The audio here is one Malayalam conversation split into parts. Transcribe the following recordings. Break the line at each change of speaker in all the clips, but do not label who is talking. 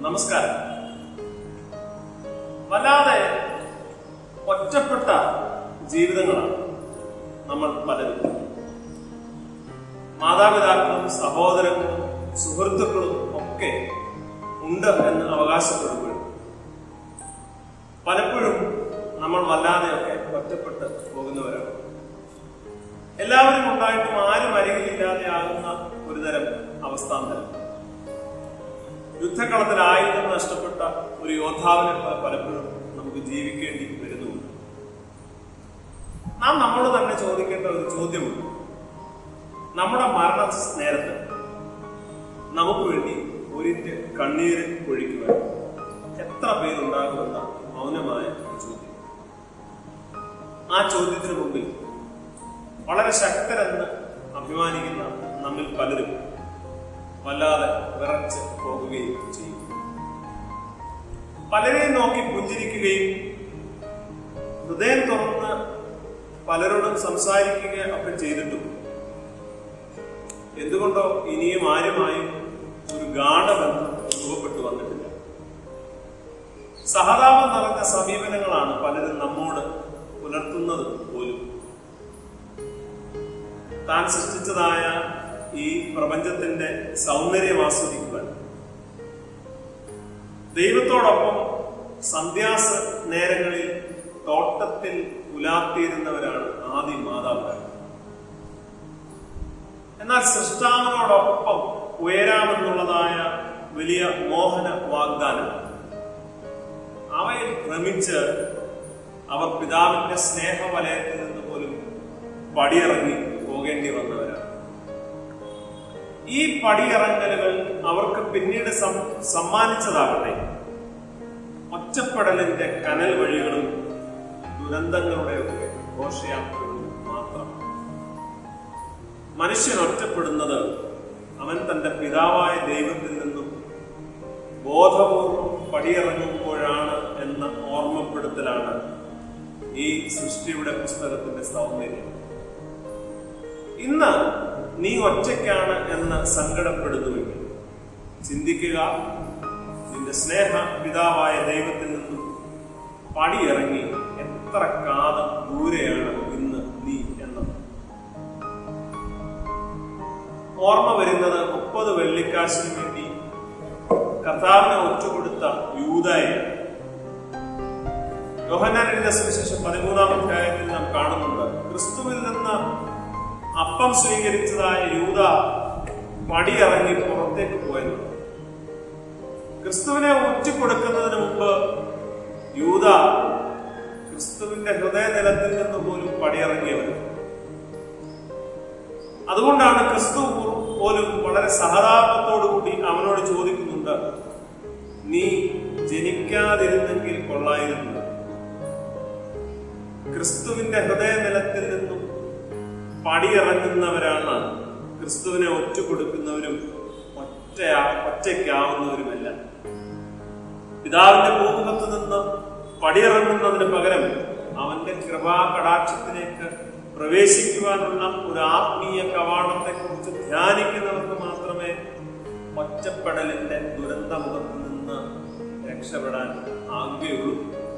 നമസ്കാരം വല്ലാതെ ഒറ്റപ്പെട്ട ജീവിതങ്ങളാണ് നമ്മൾ പലരും മാതാപിതാക്കളും സഹോദരങ്ങളും സുഹൃത്തുക്കളും ഒക്കെ ഉണ്ട് എന്ന് അവകാശപ്പെടുമ്പോഴും പലപ്പോഴും നമ്മൾ വല്ലാതെയൊക്കെ ഒറ്റപ്പെട്ട് പോകുന്നവരാണ് എല്ലാവരും ഉണ്ടായിട്ടും ആരും അരികിലില്ലാതെ ആകുന്ന ഒരുതരം അവസ്ഥാന്തരം യുദ്ധക്കളത്തിൽ ആയുധം നഷ്ടപ്പെട്ട ഒരു യോദ്ധാവിനെ പ- പലപ്പോഴും നമുക്ക് ജീവിക്കേണ്ടി വരുന്നുണ്ട് നാം നമ്മോട് തന്നെ ചോദിക്കേണ്ട ഒരു ചോദ്യമുണ്ട് നമ്മുടെ മരണ നേരത്ത് നമുക്ക് വേണ്ടി ഒരിറ്റ് കണ്ണീര് പൊഴിക്കുവാൻ എത്ര പേരുണ്ടാകുമെന്ന മൗനമായ ഒരു ചോദ്യം ആ ചോദ്യത്തിന് മുമ്പിൽ വളരെ ശക്തരെന്ന് അഭിമാനിക്കുന്ന നമ്മിൽ പലരും വല്ലാതെ വിറച്ച് പോകുകയും ചെയ്യും പലരെയും നോക്കി പുഞ്ചിരിക്കുകയും ഹൃദയം തുറന്ന് പലരോടും സംസാരിക്കുക ഒക്കെ ചെയ്തിട്ടും എന്തുകൊണ്ടോ ഇനിയും ആരുമായും ഒരു ഗാഠബന്ധം രൂപപ്പെട്ടു വന്നിട്ടില്ല സഹതാപം നിറഞ്ഞ സമീപനങ്ങളാണ് പലരും നമ്മോട് പുലർത്തുന്നത് പോലും താൻ സൃഷ്ടിച്ചതായ ഈ പ്രപഞ്ചത്തിന്റെ സൗന്ദര്യം ആസ്വദിക്കുവാൻ ദൈവത്തോടൊപ്പം സന്ധ്യാസ നേരങ്ങളിൽ തോട്ടത്തിൽ ഉലാത്തിയിരുന്നവരാണ് ആദ്യ മാതാപിതാക്കൾ എന്നാൽ സൃഷ്ടാവിനോടൊപ്പം ഉയരാമെന്നുള്ളതായ വലിയ മോഹന വാഗ്ദാനം അവയിൽ ഭ്രമിച്ച് അവർ പിതാവിന്റെ സ്നേഹവലയത്തിൽ നിന്ന് പോലും പടിയിറങ്ങി പോകേണ്ടി വന്നവരാണ് ഈ പടിയിറങ്ങലുകൾ അവർക്ക് പിന്നീട് സം- സമ്മാനിച്ചതാകട്ടെ ഒറ്റപ്പെടലിന്റെ കനൽ വഴികളും ദുരന്തങ്ങളുടെയൊക്കെ ഘോഷയാത്രകളും മാത്രമാണ് മനുഷ്യൻ ഒറ്റപ്പെടുന്നത് അവൻ തന്റെ പിതാവായ ദൈവത്തിൽ നിന്നും ബോധപൂർവം പടിയിറങ്ങുമ്പോഴാണ് എന്ന ഓർമ്മപ്പെടുത്തലാണ് ഈ സൃഷ്ടിയുടെ പുസ്തകത്തിന്റെ സൗന്ദര്യം ഇന്ന് നീ ഒറ്റയ്ക്കാണ് എന്ന് സങ്കടപ്പെടുന്നുവെങ്കിൽ ചിന്തിക്കുക നിന്റെ സ്നേഹ പിതാവായ ദൈവത്തിൽ നിന്നും പടിയിറങ്ങി എത്ര കാതം ദൂരെയാണ് ഇന്ന് നീ എന്നത് ഓർമ്മ വരുന്നത് മുപ്പത് വെള്ളിക്കാശിന് വേണ്ടി കർത്താവിനെ ഒറ്റുകൊടുത്ത യൂതായാണ് യോഹന്നാൻ എഴുതിയ സുവിശേഷം പതിമൂന്നാം അധ്യായത്തിൽ നാം കാണുന്നുണ്ട് ക്രിസ്തുവിൽ നിന്ന് അപ്പം സ്വീകരിച്ചതായ യൂത പടിയിറങ്ങി പുറത്തേക്ക് പോയത് ക്രിസ്തുവിനെ ഒറ്റിക്കൊടുക്കുന്നതിന് മുമ്പ് യൂത ക്രിസ്തുവിന്റെ ഹൃദയനിലത്തിൽ നിന്ന് പോലും പടിയിറങ്ങിയവർ അതുകൊണ്ടാണ് ക്രിസ്തു പോലും വളരെ സഹതാപത്തോടുകൂടി അവനോട് ചോദിക്കുന്നുണ്ട് നീ ജനിക്കാതിരുന്നെങ്കിൽ കൊള്ളായിരുന്നു ക്രിസ്തുവിന്റെ ഹൃദയനിലത്തിൽ നിന്നും പടിയിറങ്ങുന്നവരാണ് ക്രിസ്തുവിനെ ഒറ്റുകൊടുക്കുന്നവരും ഒറ്റ ഒറ്റയ്ക്കാവുന്നവരുമല്ല പിതാവിന്റെ ഭൂമുഖത്ത് നിന്ന് പടിയിറങ്ങുന്നതിന് പകരം അവന്റെ കൃപാ കടാക്ഷത്തിലേക്ക് പ്രവേശിക്കുവാനുള്ള ഒരു ആത്മീയ കവാടത്തെ കുറിച്ച് ധ്യാനിക്കുന്നവർക്ക് മാത്രമേ ഒറ്റപ്പെടലിന്റെ ദുരന്തമുഖത്ത് നിന്ന് രക്ഷപ്പെടാൻ ആകുകയുള്ളൂ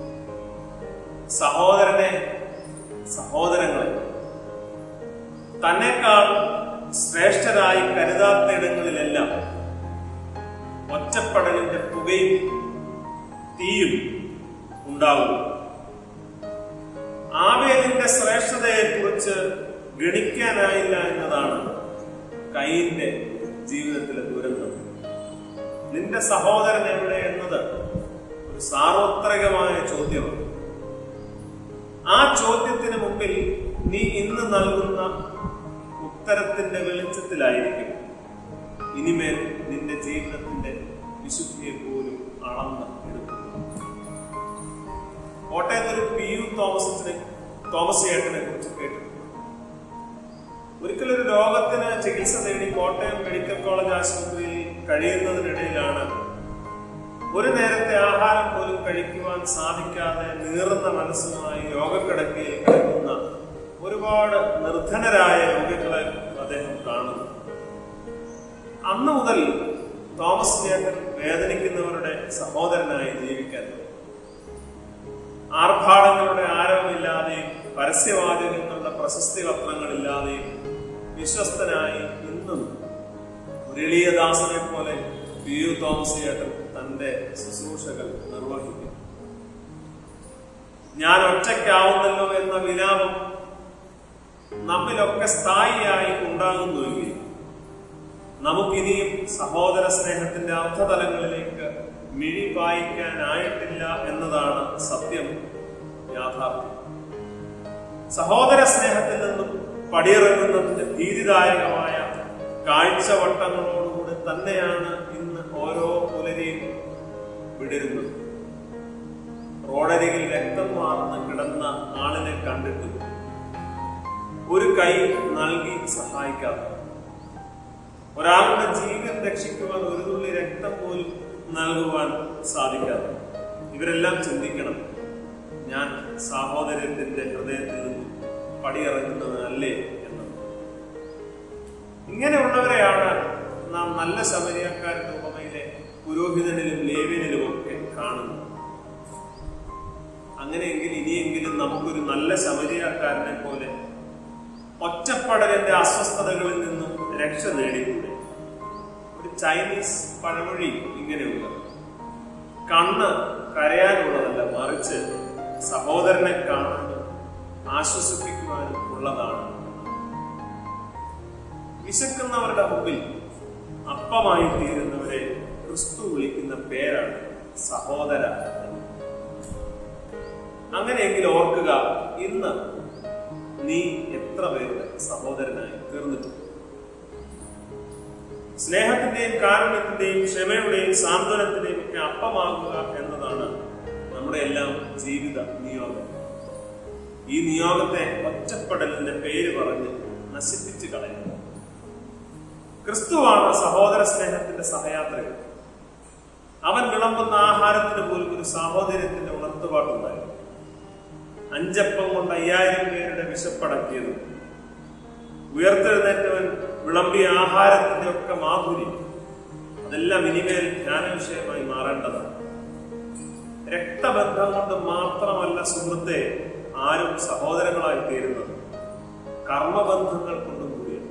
സഹോദരനെ സഹോദരങ്ങളെ തന്നെക്കാൾ ശ്രേഷ്ഠരായി കരുതാത്ത ഇടങ്ങളിലെല്ലാം ഒറ്റപ്പെടലിന്റെ പുകയും തീയും ഉണ്ടാകും ആവേലിന്റെ ശ്രേഷ്ഠതയെ കുറിച്ച് ഗണിക്കാനായില്ല എന്നതാണ് കൈന്റെ ജീവിതത്തിലെ ദുരന്തം നിന്റെ സഹോദരൻ എവിടെ എന്നത് ഒരു സാർവത്രികമായ ചോദ്യമാണ് ആ ചോദ്യത്തിന് മുമ്പിൽ നീ ഇന്ന് നൽകുന്ന ഉത്തരത്തിന്റെ വെളിച്ചത്തിലായിരിക്കും ഇനിമേൽ നിന്റെ ജീവിതത്തിന്റെ വിശുദ്ധിയെ പോലും അളന്ന് എടുക്കുന്നു കോട്ടയത്ത് ഒരു പി യു തോമസിനെ തോമസ് ചേട്ടനെ കുറിച്ച് കേട്ടിട്ടുണ്ട് ഒരിക്കലൊരു രോഗത്തിന് ചികിത്സ തേടി കോട്ടയം മെഡിക്കൽ കോളേജ് ആശുപത്രിയിൽ കഴിയുന്നതിനിടയിലാണ് ഒരു നേരത്തെ ആഹാരം പോലും കഴിക്കുവാൻ സാധിക്കാതെ നീറുന്ന മനസ്സുമായി രോഗക്കിടക്കയിൽ കിടക്കുന്ന ഒരുപാട് നിർധനരായ രോഗികളെ അദ്ദേഹം കാണുന്നു അന്ന് മുതൽ തോമസ് ചേട്ടൻ വേദനിക്കുന്നവരുടെ സഹോദരനായി ജീവിക്കാൻ തുടങ്ങി. ആർഭാടങ്ങളുടെ ആരവമില്ലാതെയും പരസ്യവാചകങ്ങളുടെ പ്രശസ്തി പത്രങ്ങളില്ലാതെയും വിശ്വസ്തനായി ഇന്നും ഒരു എളിയ ദാസനെ പോലെ പി യു തോമസ് ചേട്ടൻ തന്റെ ശുശ്രൂഷകൾ നിർവഹിക്കും ഞാൻ ഒറ്റയ്ക്കാവുന്നല്ലോ എന്ന വിലാപം നമ്മിലൊക്കെ സ്ഥായിയായി ഉണ്ടാകുന്നുവെങ്കിൽ നമുക്കിനിയും സഹോദര സ്നേഹത്തിന്റെ അർത്ഥതലങ്ങളിലേക്ക് മിഴി വായിക്കാനായിട്ടില്ല എന്നതാണ് സത്യം യാഥാർത്ഥ്യം സഹോദര സ്നേഹത്തിൽ നിന്നും പടിയിറങ്ങുന്നതിന്റെ ഭീതിദായകമായ കാഴ്ചവട്ടങ്ങളോടുകൂടി തന്നെയാണ് ഇന്ന് ഓരോ പുലരിയും വിടരുന്നത് റോഡരികിൽ രക്തം വാർന്ന് കിടന്ന ആളിനെ കണ്ടിട്ട് ഒരു കൈ നൽകി സഹായിക്കാതെ ഒരാളുടെ ജീവൻ രക്ഷിക്കുവാൻ ഒരു തുള്ളി രക്തം പോലും നൽകുവാൻ സാധിക്കാതെ ഇവരെല്ലാം ചിന്തിക്കണം ഞാൻ സഹോദരത്തിന്റെ ഹൃദയത്തിൽ നിന്നും പടിയിറങ്ങുന്നവനല്ലേ എന്ന് ഇങ്ങനെയുള്ളവരെയാണ് നാം നല്ല ശബരിയാക്കാരുടെ ഉപമയിലെ പുരോഹിതനിലും ലേവ്യനിലും ഒക്കെ കാണുന്നത് അങ്ങനെയെങ്കിൽ ഇനിയെങ്കിലും നമുക്കൊരു നല്ല ശബരിയാക്കാരനെ പോലെ ഒറ്റപ്പെടലിന്റെ അസ്വസ്ഥതകളിൽ നിന്നും രക്ഷ നേടിക്കൂടെ ഒരു ചൈനീസ് പഴമൊഴി ഇങ്ങനെയുള്ള കണ്ണ് കരയാനുള്ളതല്ല മറിച്ച് സഹോദരനെ കാണാനും ആശ്വസിപ്പിക്കുവാനും ഉള്ളതാണ് വിശക്കുന്നവരുടെ മുമ്പിൽ അപ്പമായി തീരുന്നവരെ ക്രിസ്തു വിളിക്കുന്ന പേരാണ് സഹോദര എന്ന്. അങ്ങനെയെങ്കിൽ ഓർക്കുക ഇന്ന് നീ എത്ര പേരുടെ സഹോദരനായി തീർന്നിട്ടുണ്ട് സ്നേഹത്തിന്റെയും കാരുണ്യത്തിന്റെയും ക്ഷമയുടെയും സാന്ത്വനത്തിന്റെയും ഒക്കെ അപ്പമാകുക എന്നതാണ് നമ്മുടെ എല്ലാം ജീവിത നിയോഗം ഈ നിയോഗത്തെ ഒറ്റപ്പെടലിന്റെ പേര് പറഞ്ഞ് നശിപ്പിച്ചു കളയുന്നു ക്രിസ്തുവാണ് സഹോദര സ്നേഹത്തിന്റെ സഹയാത്രികൻ അവൻ വിളമ്പുന്ന ആഹാരത്തിന് പോലും ഒരു സാഹോദര്യത്തിന്റെ ഉണർത്തുപാട്ടുണ്ടായിരുന്നു അഞ്ചപ്പം കൊണ്ട് അയ്യായിരം പേരുടെ വിശപ്പടക്കിയത് ഉയർത്തെഴുന്നേറ്റവൻ വിളമ്പിയ ആഹാരത്തിന്റെ ഒക്കെ മാധുര്യം അതെല്ലാം ഇനിമേൽ ധ്യാന വിഷയമായി മാറേണ്ടതാണ് രക്തബന്ധം കൊണ്ട് മാത്രമല്ല സുഹൃത്തെ ആരും സഹോദരങ്ങളായി തീരുന്നത് കർമ്മബന്ധങ്ങൾ കൊണ്ടും കൂടിയാണ്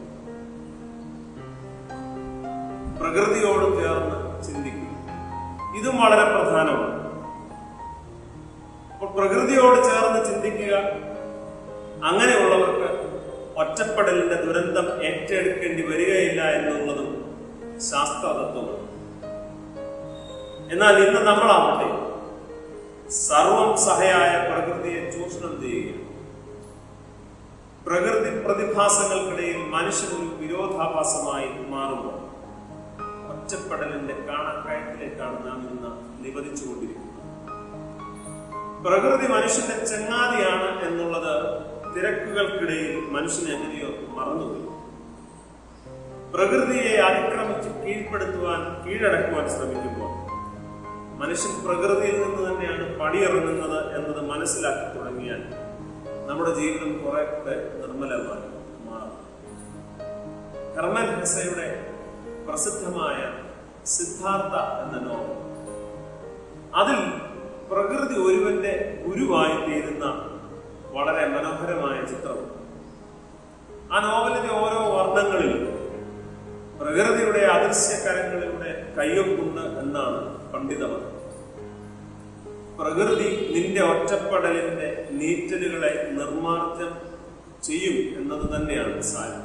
പ്രകൃതിയോട് ചേർന്ന് ചിന്തിക്കുക ഇതും വളരെ പ്രധാനമാണ് അപ്പോൾ പ്രകൃതിയോട് ചേർന്ന് ചിന്തിക്കുക അങ്ങനെയുള്ളവർക്ക് ഒറ്റപ്പെടലിന്റെ ദുരന്തം ഏറ്റെടുക്കേണ്ടി വരികയില്ല എന്നുള്ളതും ശാസ്ത്രതത്വമാണ് എന്നാൽ ഇന്ന് നമ്മളാവട്ടെ സർവം സഹയായ പ്രകൃതിയെ ചൂഷണം ചെയ്യുക പ്രകൃതി പ്രതിഭാസങ്ങൾക്കിടയിൽ മനുഷ്യൻ ഒരു വിരോധാഭാസമായി മാറുമ്പോൾ ഒറ്റപ്പെടലിന്റെ കാണക്കയത്തിലേക്കാണ് നാം ഇന്ന് നിവദിച്ചുകൊണ്ടിരിക്കുന്നത് പ്രകൃതി മനുഷ്യന്റെ ചങ്ങാതിയാണ് എന്നുള്ളത് തിരക്കുകൾക്കിടയിൽ മനുഷ്യൻ എങ്ങനെയോ മറന്നുപോയി പ്രകൃതിയെ അതിക്രമിച്ച് കീഴ്പ്പെടുത്തുവാൻ കീഴടക്കുവാൻ ശ്രമിക്കുമ്പോൾ മനുഷ്യൻ പ്രകൃതിയിൽ നിന്ന് തന്നെയാണ് പടിയിറങ്ങുന്നത് എന്നത് മനസ്സിലാക്കി തുടങ്ങിയാൽ നമ്മുടെ ജീവിതം കുറെ കൂടെ നിർമ്മലമായി മാറും ഹെർമൻ ഹെസയുടെ പ്രസിദ്ധമായ സിദ്ധാർത്ഥ എന്ന നോവൽ അതിൽ പ്രകൃതി ഒരുവന്റെ ഗുരുവായി തീരുന്ന വളരെ മനോഹരമായ ചിത്രം ആ നോവലിന്റെ ഓരോ വർണ്ണങ്ങളിലും പ്രകൃതിയുടെ അദൃശ്യകരങ്ങളിലൂടെ കയ്യൊപ്പുണ്ട് എന്നാണ് പണ്ഡിതമത് പ്രകൃതി നിന്റെ ഒറ്റപ്പെടലിന്റെ നീറ്റലുകളെ നിർമാർജം ചെയ്യും എന്നത് തന്നെയാണ് സാരം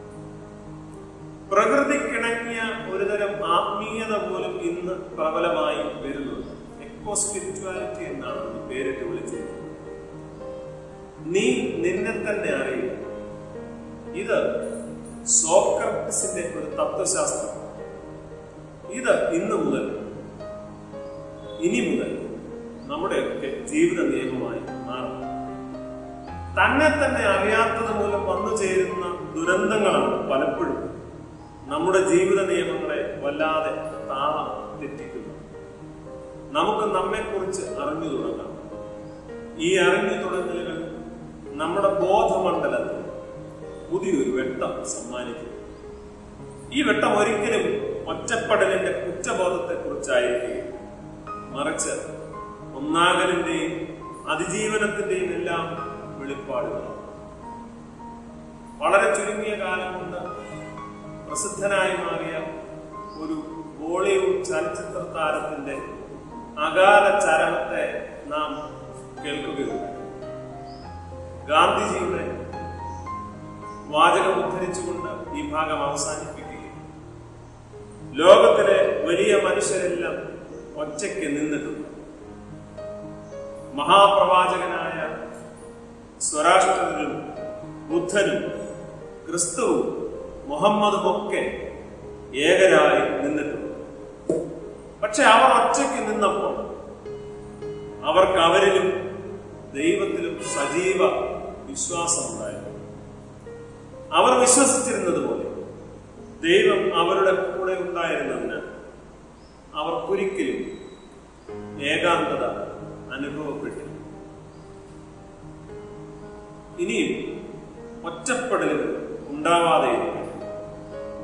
പ്രകൃതിക്കിണങ്ങിയ ഒരുതരം ആത്മീയത പോലും ഇന്ന് പ്രബലമായി വരുന്നുണ്ട് എക്കോ സ്പിരിച്വാലിറ്റി എന്നാണ് ഈ പേരിട്ട് വിളിച്ചത് നീ നിന്നെ തന്നെ അറിയുക ഇത് സോക്രട്ടിസിന്റെ ഒരു തത്വശാസ്ത്രം ഇത് ഇന്ന് മുതൽ ഇനി മുതൽ നമ്മുടെയൊക്കെ ജീവിത നിയമമായി മാറും തന്നെ തന്നെ അറിയാത്തത് മൂലം വന്നു ചേരുന്ന ദുരന്തങ്ങളാണ് പലപ്പോഴും നമ്മുടെ ജീവിത നിയമങ്ങളെ വല്ലാതെ താളം തെറ്റിക്കുന്നത് നമുക്ക് നമ്മെക്കുറിച്ച് അറിഞ്ഞു തുടങ്ങാം ഈ അറിഞ്ഞു തുടങ്ങലുകൾ നമ്മുടെ ബോധമണ്ഡലത്തിൽ പുതിയൊരു വെട്ടം സമ്മാനിക്കും ഈ വെട്ടം ഒരിക്കലും ഒറ്റപ്പെടലിന്റെ കുറ്റബോധത്തെക്കുറിച്ചായിരിക്കും മറിച്ച് ഒന്നാകലിന്റെയും അതിജീവനത്തിന്റെയും എല്ലാം വെളിപ്പാടുകളാണ് വളരെ ചുരുങ്ങിയ കാലം കൊണ്ട് പ്രസിദ്ധനായി മാറിയ ഒരു ബോളിവുഡ് ചലച്ചിത്ര താരത്തിന്റെ അകാല ചരമത്തെ നാം കേൾക്കുകയുണ്ട് ഗാന്ധിജിയുടെ വാചകം ഉദ്ധരിച്ചുകൊണ്ട് ഈ ഭാഗം അവസാനിപ്പിക്കുകയും ലോകത്തിലെ വലിയ മനുഷ്യരെല്ലാം ഒറ്റയ്ക്ക് നിന്നിട്ടുണ്ട് മഹാപ്രവാചകനായ സ്വരാഷ്ട്രനും ബുദ്ധനും ക്രിസ്തുവും മുഹമ്മദും ഒക്കെ ഏകരായി നിന്നിട്ടുണ്ട് പക്ഷെ അവർ ഒറ്റയ്ക്ക് നിന്നപ്പോൾ അവർക്ക് അവരിലും ദൈവത്തിലും സജീവ വിശ്വാസമുണ്ടായിരുന്നു അവർ വിശ്വസിച്ചിരുന്നത് പോലെ ദൈവം അവരുടെ കൂടെ ഉണ്ടായിരുന്നതിന് അവർക്കൊരിക്കലും ഏകാന്തത അനുഭവപ്പെട്ടില്ല ഇനിയും ഒറ്റപ്പെടലുകൾ ഉണ്ടാവാതെ ഇരിക്കട്ടെ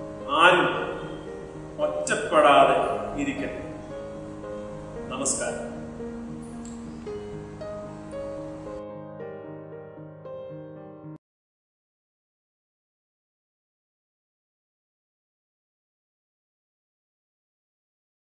ആരും ഒറ്റപ്പെടാതെ ഇരിക്കട്ടെ നമസ്കാരം